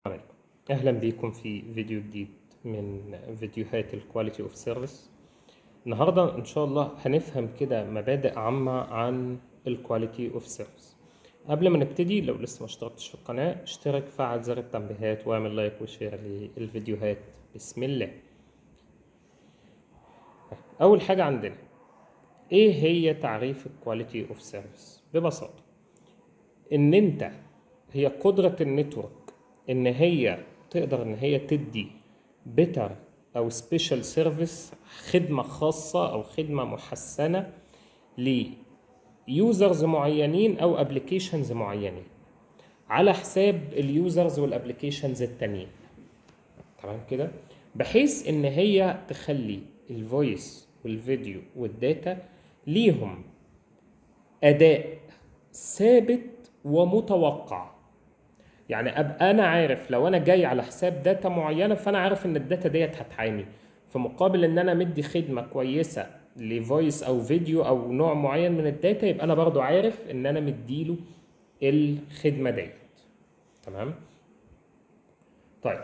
عليكم اهلا بيكم في فيديو جديد من فيديوهات الكواليتي اوف سيرفيس النهارده ان شاء الله هنفهم كده مبادئ عامه عن الكواليتي اوف سيرفيس قبل ما نبتدي لو لسه ما اشتركتش في القناه اشترك فعل زر التنبيهات واعمل لايك وشير للفيديوهات بسم الله اول حاجه عندنا ايه هي تعريف الكواليتي اوف سيرفيس ببساطه ان انت هي قدره النتورك ان هي تقدر ان هي تدي بيتر او سبيشال سيرفيس خدمه خاصه او خدمه محسنه ليوزرز معينين او ابلكيشنز معينين على حساب اليوزرز والابلكيشنز التانيين تمام كده بحيث ان هي تخلي الفويس والفيديو والداتا ليهم اداء ثابت ومتوقع يعني ابقى انا عارف لو انا جاي على حساب داتا معينه فانا عارف ان الداتا ديت هتعاني في مقابل ان انا مدي خدمه كويسه لفويس او فيديو او نوع معين من الداتا يبقى انا برضو عارف ان انا مديله الخدمه ديت تمام طيب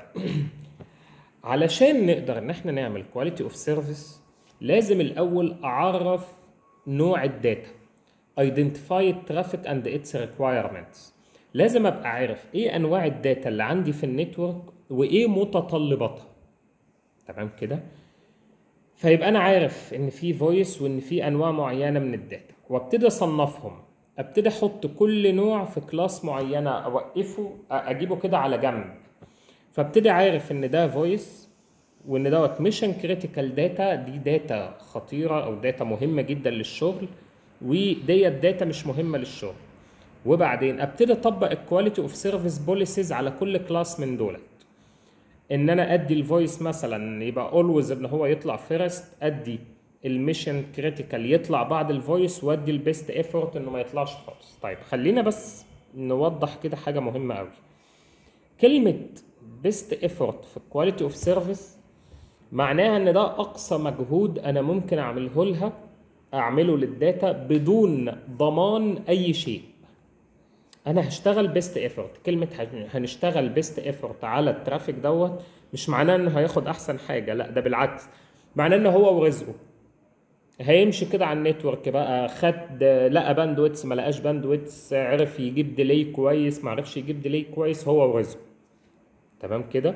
علشان نقدر ان احنا نعمل كواليتي اوف سيرفيس لازم الاول اعرف نوع الداتا identify traffic and its requirements لازم ابقى عارف ايه انواع الداتا اللي عندي في النتورك وايه متطلباتها تمام كده فيبقى انا عارف ان في فويس وان في انواع معينه من الداتا وابتدي اصنفهم ابتدي احط كل نوع في كلاس معينه اوقفه اجيبه كده على جنب فابتدي عارف ان ده فويس وان دوت ميشن كريتيكال داتا دي داتا خطيره او داتا مهمه جدا للشغل وديت داتا مش مهمه للشغل وبعدين ابتدي اطبق الكواليتي اوف سيرفيس بوليسيز على كل كلاس من دولت ان انا ادي الفويس مثلا يبقى اولويز ان هو يطلع فيرست ادي الميشن كريتيكال يطلع بعد الفويس وادي البيست ايفورت انه ما يطلعش خالص طيب خلينا بس نوضح كده حاجه مهمه قوي كلمه بيست ايفورت في الكواليتي اوف سيرفيس معناها ان ده اقصى مجهود انا ممكن اعمله لها اعمله للداتا بدون ضمان اي شيء انا هشتغل بيست ايفورت كلمه هنشتغل بيست ايفورت على الترافيك دوت مش معناه انه هياخد احسن حاجه لا ده بالعكس معناه ان هو ورزقه هيمشي كده على النتورك بقى خد لقى باندويتس ما لقاش باندويتس عرف يجيب ديلي كويس ما عرفش يجيب ديلي كويس هو ورزقه تمام كده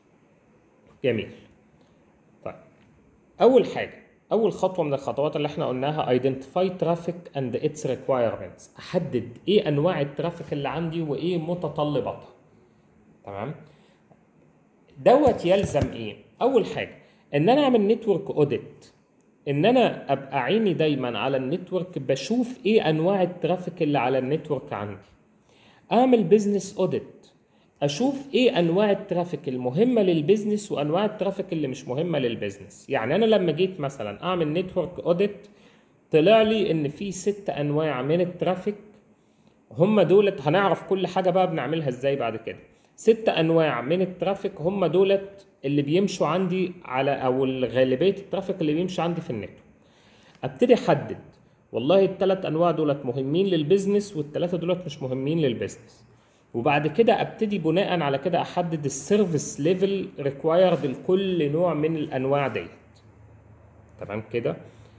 جميل طيب اول حاجه اول خطوه من الخطوات اللي احنا قلناها identify traffic and its requirements احدد ايه انواع الترافيك اللي عندي وايه متطلباتها تمام دوت يلزم ايه اول حاجه ان انا اعمل نتورك اوديت ان انا ابقى عيني دايما على النتورك بشوف ايه انواع الترافيك اللي على النتورك عندي اعمل بزنس اوديت اشوف ايه انواع الترافيك المهمه للبيزنس وانواع الترافيك اللي مش مهمه للبيزنس يعني انا لما جيت مثلا اعمل نتورك اوديت طلع لي ان في ست انواع من الترافيك هم دولت هنعرف كل حاجه بقى بنعملها ازاي بعد كده ست انواع من الترافيك هم دولت اللي بيمشوا عندي على او غالبيه الترافيك اللي بيمشي عندي في النت ابتدي احدد والله الثلاث انواع دولت مهمين للبيزنس والثلاثه دولت مش مهمين للبيزنس وبعد كده ابتدي بناء على كده احدد السيرفيس ليفل ريكوايرد لكل نوع من الانواع ديت تمام كده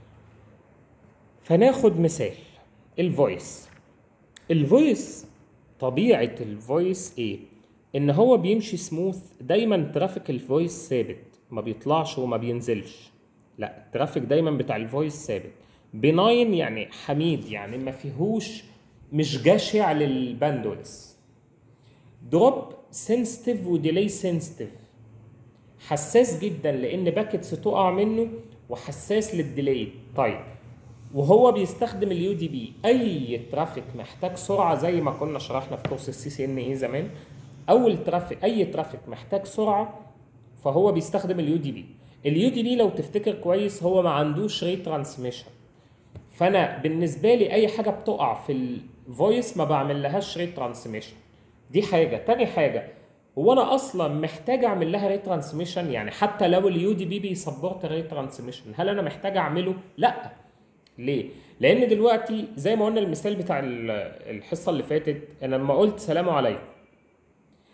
فناخد مثال الفويس الفويس طبيعه الفويس ايه ان هو بيمشي سموث دايما ترافيك الفويس ثابت ما بيطلعش وما بينزلش لا الترافيك دايما بتاع الفويس ثابت بناين يعني حميد يعني ما فيهوش مش جشع للباندويتس دروب سنسيتيف وديلي سنسيتيف حساس جدا لان باكيتس تقع منه وحساس للديلي طيب وهو بيستخدم اليو دي بي اي ترافيك محتاج سرعه زي ما كنا شرحنا في كورس السي سي ان اي زمان اول ترافيك اي ترافيك محتاج سرعه فهو بيستخدم اليو دي بي اليو دي بي لو تفتكر كويس هو ما عندوش ري ترانسميشن فانا بالنسبه لي اي حاجه بتقع في الفويس ما بعمل لهاش ري ترانسميشن دي حاجه تاني حاجه هو انا اصلا محتاج اعمل لها ري ترانسميشن يعني حتى لو اليو دي بي بيسبورت ري ترانسميشن هل انا محتاج اعمله لا ليه لان دلوقتي زي ما قلنا المثال بتاع الحصه اللي فاتت انا لما قلت سلام عليكم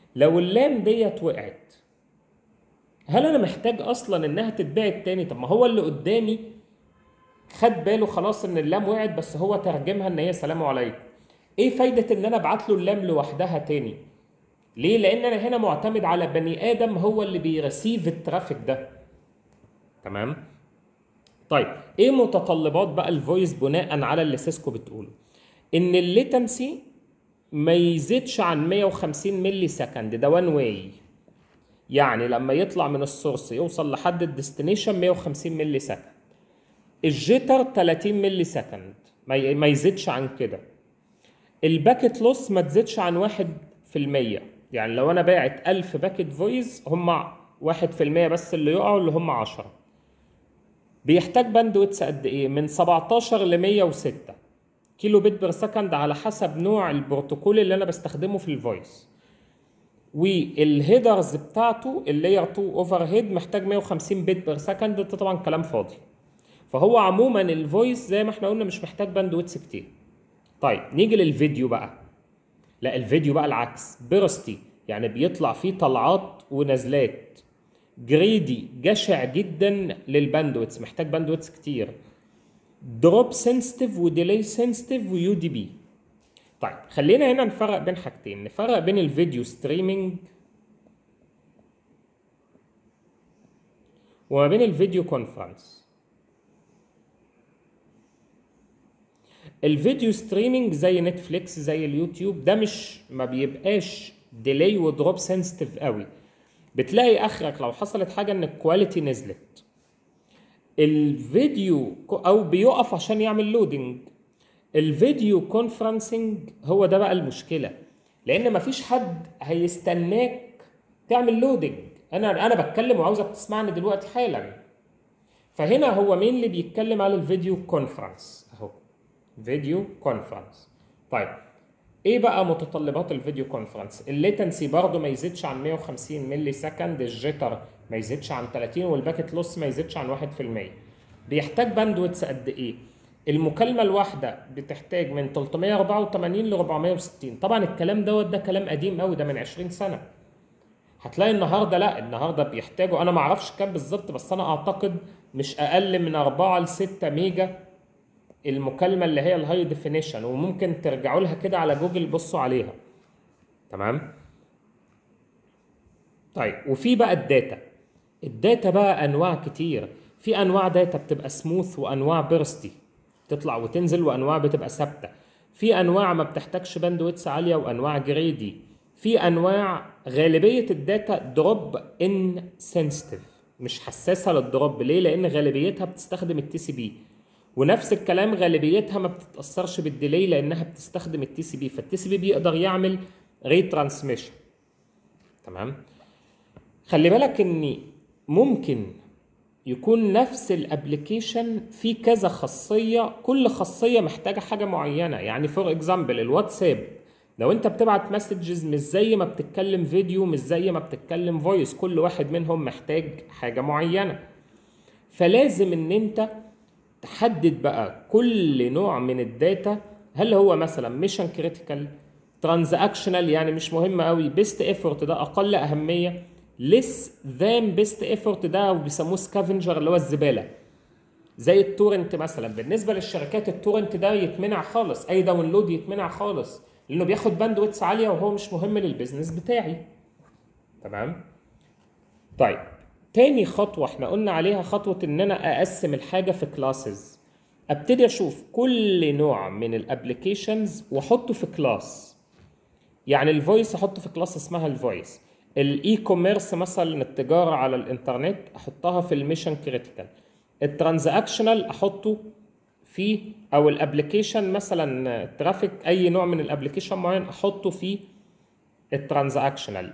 لو اللام ديت وقعت هل انا محتاج اصلا انها تتبعت تاني طب ما هو اللي قدامي خد باله خلاص ان اللام وقعت بس هو ترجمها ان هي سلام عليكم ايه فايده ان انا ابعت له اللام لوحدها تاني ليه لان انا هنا معتمد على بني ادم هو اللي بيرسيف الترافيك ده تمام طيب ايه متطلبات بقى الفويس بناء على اللي سيسكو بتقوله ان الليتنسي ما يزيدش عن 150 ملي سكند ده وان واي يعني لما يطلع من السورس يوصل لحد الديستنيشن 150 ملي سكند الجيتر 30 ملي سكند ما ما يزيدش عن كده الباكت لوس ما تزيدش عن 1% يعني لو انا باعت 1000 باكت فويس هم 1% بس اللي يقعوا اللي هم 10 بيحتاج باندويتس قد ايه من 17 ل 106 كيلو بت بير سكند على حسب نوع البروتوكول اللي انا بستخدمه في الفويس والهيدرز بتاعته اللاير 2 اوفر هيد محتاج 150 بت بير سكند ده طبعا كلام فاضي فهو عموما الفويس زي ما احنا قلنا مش محتاج باندويتس كتير طيب نيجي للفيديو بقى لا الفيديو بقى العكس بيرستي يعني بيطلع فيه طلعات ونزلات جريدي جشع جدا للباندويتس محتاج باندويتس كتير دروب سنسيتيف وديلي سنسيتيف ويو دي بي طيب خلينا هنا نفرق بين حاجتين نفرق بين الفيديو ستريمينج وما بين الفيديو كونفرنس الفيديو ستريمينج زي نتفليكس زي اليوتيوب ده مش ما بيبقاش ديلي ودروب سنسيتيف قوي بتلاقي اخرك لو حصلت حاجه ان الكواليتي نزلت الفيديو او بيقف عشان يعمل لودنج الفيديو كونفرنسنج هو ده بقى المشكله لان مفيش حد هيستناك تعمل لودنج انا انا بتكلم وعاوزك تسمعني دلوقتي حالا فهنا هو مين اللي بيتكلم على الفيديو كونفرنس اهو فيديو كونفرنس طيب ايه بقى متطلبات الفيديو كونفرنس الليتنسي برضو ما يزيدش عن 150 ملي سكند الجيتر ما يزيدش عن 30 والباكت لوس ما يزيدش عن 1% بيحتاج باندويتس قد ايه المكالمه الواحده بتحتاج من 384 ل 460 طبعا الكلام دوت ده كلام قديم قوي ده من 20 سنه هتلاقي النهارده لا النهارده بيحتاجوا انا ما اعرفش كام بالظبط بس انا اعتقد مش اقل من 4 ل 6 ميجا المكالمه اللي هي الهاي ديفينيشن وممكن ترجعوا لها كده على جوجل بصوا عليها تمام طيب وفي بقى الداتا الداتا بقى انواع كتير في انواع داتا بتبقى سموث وانواع بيرستي تطلع وتنزل وانواع بتبقى ثابته في انواع ما بتحتاجش باندويتس عاليه وانواع جريدي في انواع غالبيه الداتا دروب ان سنسيتيف مش حساسه للدروب ليه لان غالبيتها بتستخدم التي سي بي ونفس الكلام غالبيتها ما بتتاثرش بالديلي لانها بتستخدم التي سي بي فالتي سي بي بيقدر يعمل ري ترانسميشن تمام خلي بالك ان ممكن يكون نفس الابلكيشن فيه كذا خاصيه كل خاصيه محتاجه حاجه معينه يعني فور اكزامبل الواتساب لو انت بتبعت مسجز مش زي ما بتتكلم فيديو مش زي ما بتتكلم فويس كل واحد منهم محتاج حاجه معينه فلازم ان انت تحدد بقى كل نوع من الداتا هل هو مثلا ميشن كريتيكال ترانزاكشنال يعني مش مهم قوي بيست ايفورت ده اقل اهميه ليس ذان بيست ايفورت ده وبيسموه سكافنجر اللي هو الزباله زي التورنت مثلا بالنسبه للشركات التورنت ده يتمنع خالص اي داونلود يتمنع خالص لانه بياخد باندويتس عاليه وهو مش مهم للبيزنس بتاعي تمام طيب تاني خطوه احنا قلنا عليها خطوه ان انا اقسم الحاجه في كلاسز ابتدي اشوف كل نوع من الابلكيشنز واحطه في كلاس يعني الفويس احطه في كلاس اسمها الفويس الاي كوميرس مثلا التجاره على الانترنت احطها في الميشن كريتيكال الترانزاكشنال احطه في او الابلكيشن مثلا ترافيك اي نوع من الابلكيشن معين احطه في الترانزاكشنال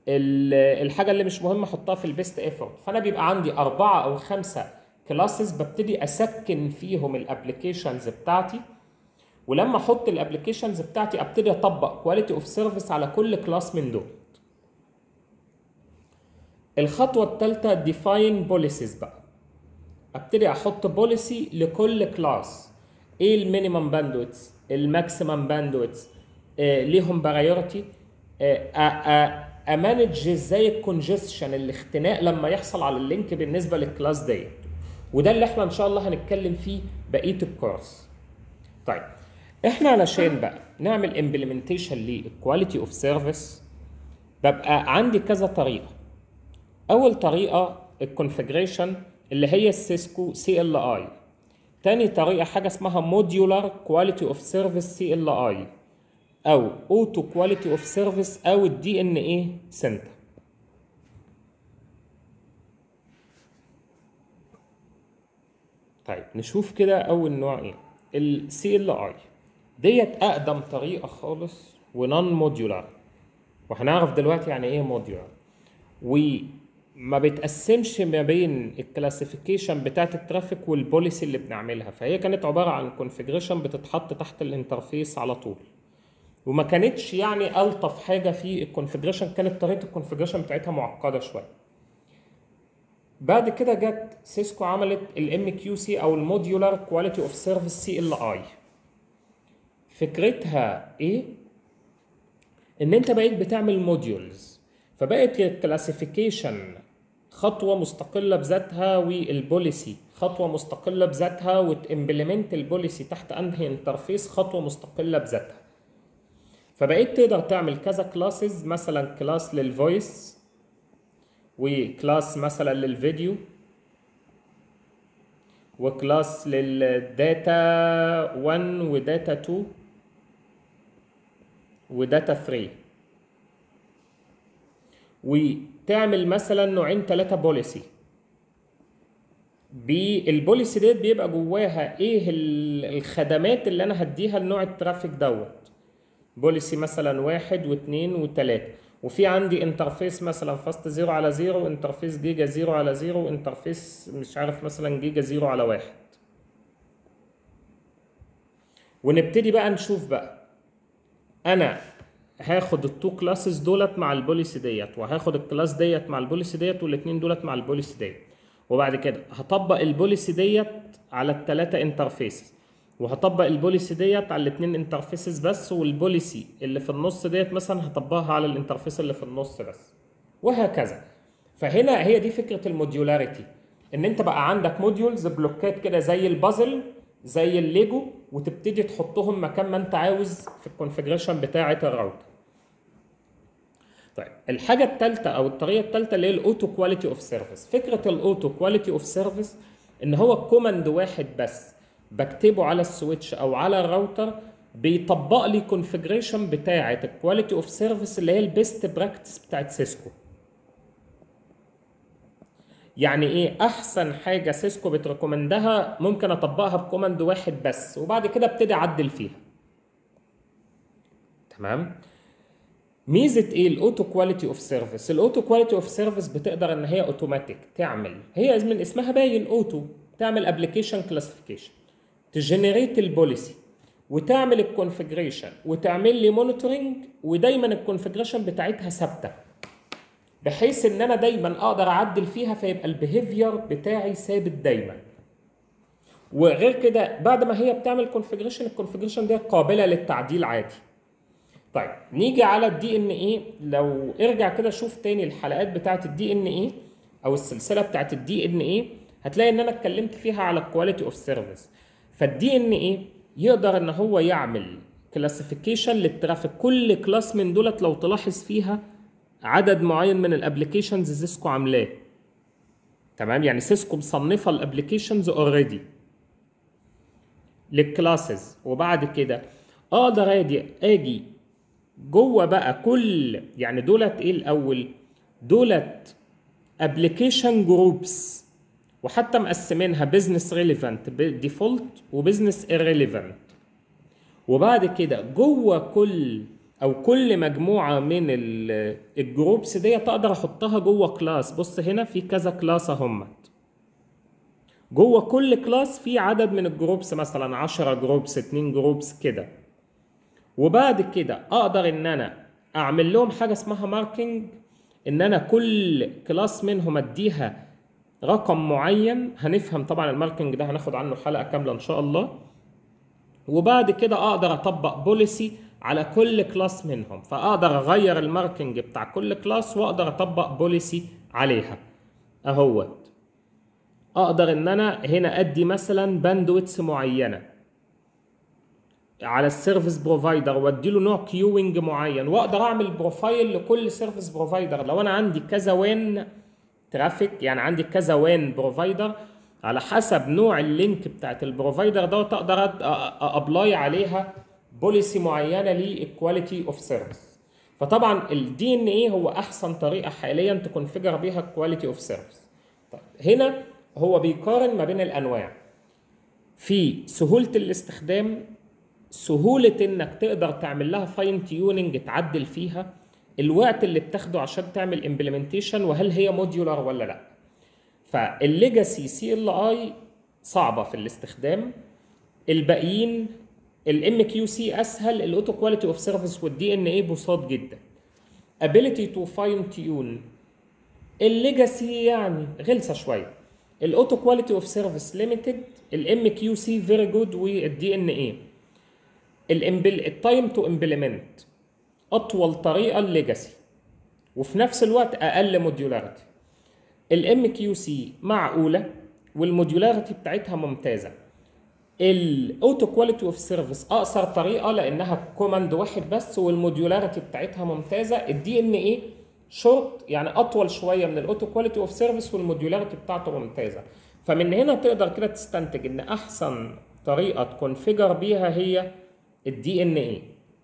الحاجه اللي مش مهمه احطها في البيست ايفورت فانا بيبقى عندي اربعه او خمسه كلاسز ببتدي اسكن فيهم الابلكيشنز بتاعتي ولما احط الابلكيشنز بتاعتي ابتدي اطبق كواليتي اوف سيرفيس على كل كلاس من دول الخطوه الثالثه ديفاين بوليسيز بقى ابتدي احط بوليسي لكل كلاس ايه المينيمم باندويتس الماكسيمم باندويتس آه ليهم برايورتي آه امانج ازاي الكونجستشن الاختناق لما يحصل على اللينك بالنسبه للكلاس ديت وده اللي احنا ان شاء الله هنتكلم فيه بقيه الكورس طيب احنا علشان بقى نعمل امبلمنتيشن للكواليتي اوف سيرفيس ببقى عندي كذا طريقه اول طريقه الكونفجريشن اللي هي السيسكو سي ال اي تاني طريقه حاجه اسمها موديولار كواليتي اوف سيرفيس سي ال اي او اوتو كواليتي اوف سيرفيس او الدي ان اي سنتر طيب نشوف كده اول نوع ايه السي ال اي ديت اقدم طريقه خالص ونون موديولار وهنعرف دلوقتي يعني ايه موديولار وما بتقسمش ما بين الكلاسيفيكيشن بتاعت الترافيك والبوليسي اللي بنعملها فهي كانت عباره عن كونفيجريشن بتتحط تحت الانترفيس على طول وما كانتش يعني الطف حاجه في الكونفيجريشن كانت طريقه الكونفيجريشن بتاعتها معقده شويه بعد كده جت سيسكو عملت الام كيو سي او الموديولار كواليتي اوف سيرفيس سي ال اي فكرتها ايه ان انت بقيت بتعمل موديولز فبقت الكلاسيفيكيشن خطوه مستقله بذاتها والبوليسي خطوه مستقله بذاتها وتمبلمنت البوليسي تحت انهي انترفيس خطوه مستقله بذاتها فبقيت تقدر تعمل كذا كلاسز مثلا كلاس للفويس وكلاس مثلا للفيديو وكلاس للداتا 1 وداتا 2 وداتا 3 وتعمل مثلا نوعين ثلاثة بوليسي بالبوليسي ديت بيبقى جواها ايه الخدمات اللي انا هديها لنوع الترافيك دوت بوليسي مثلا واحد واثنين وثلاثة وفي عندي انترفيس مثلا فاست زيرو على زيرو انترفيس جيجا زيرو على زيرو انترفيس مش عارف مثلا جيجا زيرو على واحد ونبتدي بقى نشوف بقى انا هاخد التو كلاسز دولت مع البوليسي ديت وهاخد الكلاس ديت مع البوليسي ديت والاثنين دولت مع البوليسي ديت وبعد كده هطبق البوليسي ديت على الثلاثه انترفيسز وهطبق البوليسي ديت على الاثنين انترفيسز بس والبوليسي اللي في النص ديت مثلا هطبقها على الانترفيس اللي في النص بس وهكذا فهنا هي دي فكره الموديولاريتي ان انت بقى عندك موديولز بلوكات كده زي البازل زي الليجو وتبتدي تحطهم مكان ما انت عاوز في الكونفجريشن بتاعه الراوتر طيب الحاجه الثالثه او الطريقه الثالثه اللي هي الاوتو كواليتي اوف سيرفيس فكره الاوتو كواليتي اوف سيرفيس ان هو كوماند واحد بس بكتبه على السويتش او على الراوتر بيطبق لي كونفجريشن بتاعه الكواليتي اوف سيرفيس اللي هي البيست براكتس بتاعت سيسكو يعني ايه احسن حاجه سيسكو بتريكومندها ممكن اطبقها بكوماند واحد بس وبعد كده ابتدي اعدل فيها تمام ميزه ايه الاوتو كواليتي اوف سيرفيس الاوتو كواليتي اوف سيرفيس بتقدر ان هي اوتوماتيك تعمل هي من اسمها باين اوتو تعمل ابلكيشن كلاسيفيكيشن تجنريت البوليسي وتعمل الكونفجريشن وتعمل لي مونيتورنج ودايما الكونفجريشن بتاعتها ثابته بحيث ان انا دايما اقدر اعدل فيها فيبقى البيهيفير بتاعي ثابت دايما وغير كده بعد ما هي بتعمل كونفجريشن الكونفجريشن دي قابله للتعديل عادي طيب نيجي على الدي ان اي لو ارجع كده شوف تاني الحلقات بتاعه الدي ان اي او السلسله بتاعه الدي ان اي هتلاقي ان انا اتكلمت فيها على الكواليتي اوف سيرفيس فالدي ان اي يقدر ان هو يعمل كلاسيفيكيشن للترافيك كل كلاس من دولت لو تلاحظ فيها عدد معين من الابلكيشنز سيسكو عاملاه تمام يعني سيسكو مصنفه الابلكيشنز اوريدي للكلاسز وبعد كده اقدر اجي اجي جوه بقى كل يعني دولت ايه الاول دولت ابلكيشن جروبس وحتى مقسمينها بزنس ريليفنت ديفولت وبزنس irrelevant وبعد كده جوه كل او كل مجموعه من الجروبس دي اقدر احطها جوه كلاس بص هنا في كذا كلاس اهمت جوه كل كلاس في عدد من الجروبس مثلا 10 جروبس 2 جروبس كده وبعد كده اقدر ان انا اعمل لهم حاجه اسمها ماركينج ان انا كل كلاس منهم اديها رقم معين هنفهم طبعا الماركينج ده هناخد عنه حلقه كامله ان شاء الله وبعد كده اقدر اطبق بوليسي على كل كلاس منهم فاقدر اغير الماركنج بتاع كل كلاس واقدر اطبق بوليسي عليها اهوت اقدر ان انا هنا ادي مثلا باندويتس معينه على السيرفيس بروفايدر وادي له نوع كيوينج معين واقدر اعمل بروفايل لكل سيرفيس بروفايدر لو انا عندي كذا وين ترافيك يعني عندي كذا وين بروفايدر على حسب نوع اللينك بتاعت البروفايدر دوت اقدر ابلاي عليها بوليسي معينه للكواليتي اوف سيرفيس فطبعا الدي ان اي هو احسن طريقه حاليا تكونفيجر بيها الكواليتي اوف سيرفيس طيب هنا هو بيقارن ما بين الانواع في سهوله الاستخدام سهوله انك تقدر تعمل لها فاين تيوننج تعدل فيها الوقت اللي بتاخده عشان تعمل امبلمنتيشن وهل هي موديولار ولا لا فالليجاسي سي ال اي صعبه في الاستخدام الباقيين الام كيو سي اسهل الاوتو كواليتي اوف سيرفيس والدي ان اي بساط جدا ability to fine tune الليجاسي يعني غلسه شويه الاوتو كواليتي اوف سيرفيس ليميتد الام كيو سي فيري جود والدي ان اي التايم تو امبلمنت اطول طريقه الليجاسي وفي نفس الوقت اقل موديولاريتي الام كيو سي معقوله والموديولاريتي بتاعتها ممتازه الاوتو كواليتي اوف سيرفيس اقصر طريقه لانها كوماند واحد بس والموديولاريتي بتاعتها ممتازه الدي ان اي شورت يعني اطول شويه من الاوتو كواليتي اوف سيرفيس والموديولاريتي بتاعته ممتازه فمن هنا تقدر كده تستنتج ان احسن طريقه تكونفيجر بيها هي الدي ان اي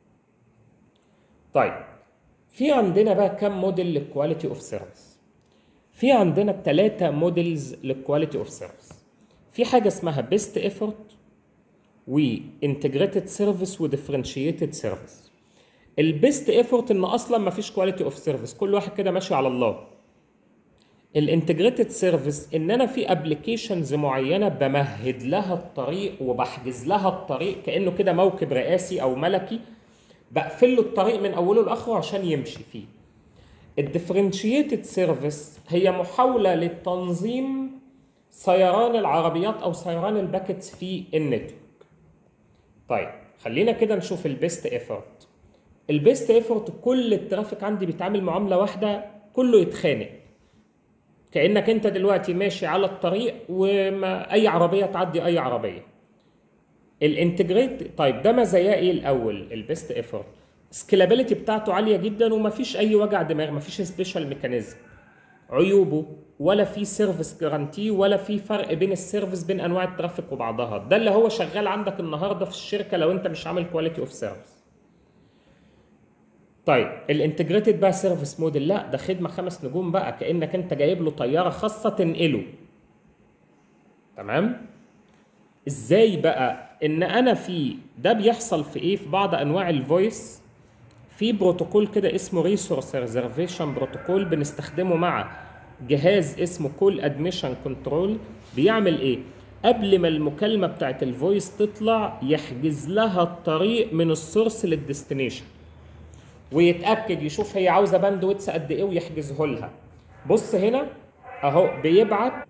طيب في عندنا بقى كم موديل للكواليتي اوف سيرفيس في عندنا ثلاثة موديلز للكواليتي اوف سيرفيس في حاجة اسمها بيست ايفورت وانتجريتد سيرفيس وديفرنشيتد سيرفيس البيست ايفورت ان اصلا ما فيش كواليتي اوف سيرفيس كل واحد كده ماشي على الله الانتجريتد سيرفيس ان انا في ابلكيشنز معينه بمهد لها الطريق وبحجز لها الطريق كانه كده موكب رئاسي او ملكي بقفل له الطريق من اوله لاخره عشان يمشي فيه الديفرنشيتد سيرفيس هي محاوله لتنظيم سيران العربيات او سيران الباكتس في النتورك طيب خلينا كده نشوف البيست ايفورت البيست ايفورت كل الترافيك عندي بيتعامل معامله واحده كله يتخانق كانك انت دلوقتي ماشي على الطريق وما اي عربيه تعدي اي عربيه الانتجريت طيب ده مزاياه ايه الاول البيست ايفورت سكيلابيلتي بتاعته عاليه جدا ومفيش اي وجع دماغ مفيش سبيشال ميكانيزم عيوبه ولا في سيرفيس جارانتي ولا في فرق بين السيرفيس بين انواع الترافيك وبعضها ده اللي هو شغال عندك النهارده في الشركه لو انت مش عامل كواليتي اوف سيرفيس طيب الانتجريتد بقى سيرفيس موديل لا ده خدمه خمس نجوم بقى كانك انت جايب له طياره خاصه تنقله تمام ازاي بقى ان انا في ده بيحصل في ايه في بعض انواع الفويس في بروتوكول كده اسمه ريسورس ريزرفيشن بروتوكول بنستخدمه مع جهاز اسمه كول ادميشن كنترول بيعمل ايه قبل ما المكالمه بتاعت الفويس تطلع يحجز لها الطريق من السورس للديستنيشن ويتاكد يشوف هي عاوزه باندويتس قد ايه ويحجزه لها بص هنا اهو بيبعت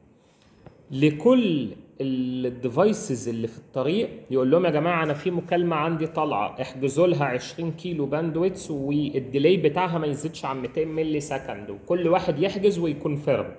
لكل الديفايسز اللي في الطريق يقول لهم يا جماعه انا في مكالمه عندي طالعه احجزوا لها 20 كيلو باندويتس والديلي بتاعها ما يزيدش عن 200 ملي سكند وكل واحد يحجز ويكونفيرم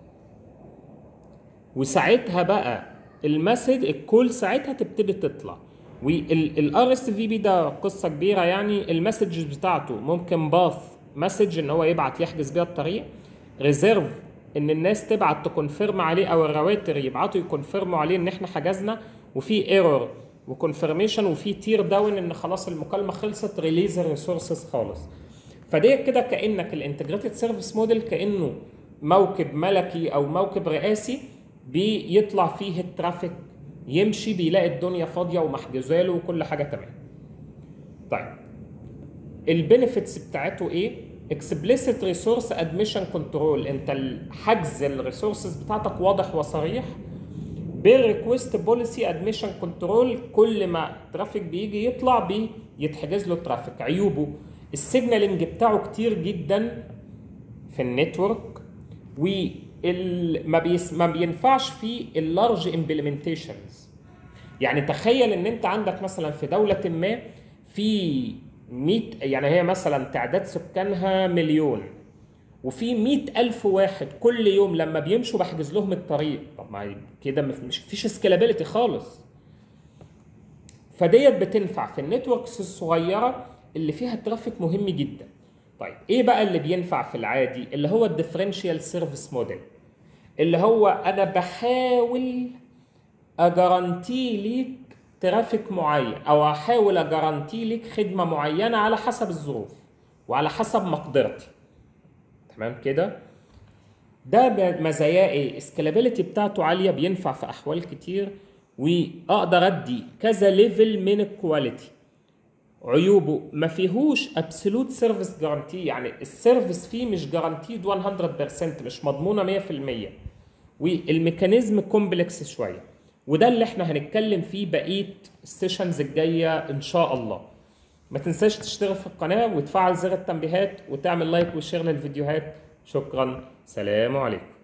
وساعتها بقى المسج الكول ساعتها تبتدي تطلع والار اس في بي ده قصه كبيره يعني المسجز بتاعته ممكن باث مسج ان هو يبعت يحجز بيها الطريق ريزيرف ان الناس تبعت تكونفيرم عليه او الرواتر يبعتوا يكونفيرموا عليه ان احنا حجزنا وفي ايرور وكونفirmation وفي تير داون ان خلاص المكالمه خلصت ريليز الريسورسز خالص فدي كده كانك الانتجريتد سيرفيس موديل كانه موكب ملكي او موكب رئاسي بيطلع فيه الترافيك يمشي بيلاقي الدنيا فاضيه ومحجوزه له وكل حاجه تمام طيب البنفيتس بتاعته ايه اكسبليسيت ريسورس ادميشن كنترول انت حجز الريسورسز بتاعتك واضح وصريح بالريكوست بوليسي ادميشن كنترول كل ما ترافيك بيجي يطلع بيتحجز له ترافيك عيوبه السيجنالينج بتاعه كتير جدا في النتورك وما بيس ما بينفعش فيه اللارج امبلمنتيشنز يعني تخيل ان انت عندك مثلا في دوله ما في 100 يعني هي مثلا تعداد سكانها مليون وفي مئة ألف واحد كل يوم لما بيمشوا بحجز لهم الطريق طب ما كده مف- مش فيش سكيلابيلتي خالص فديت بتنفع في النتوركس الصغيره اللي فيها ترافيك مهم جدا طيب ايه بقى اللي بينفع في العادي اللي هو الديفرنشال سيرفيس موديل اللي هو انا بحاول اجارانتي ليك ترافيك معين او احاول اجارانتي ليك خدمه معينه على حسب الظروف وعلى حسب مقدرتي تمام كده ده مزاياه ايه السكيلابيلتي بتاعته عاليه بينفع في احوال كتير واقدر ادي كذا ليفل من الكواليتي عيوبه ما فيهوش ابسولوت سيرفيس جارانتي يعني السيرفيس فيه مش جارانتيد 100% مش مضمونه 100% والميكانيزم كومبلكس شويه وده اللي احنا هنتكلم فيه بقيه السيشنز الجايه ان شاء الله ما تنساش تشترك في القناه وتفعل زر التنبيهات وتعمل لايك وشير للفيديوهات شكرا سلام عليكم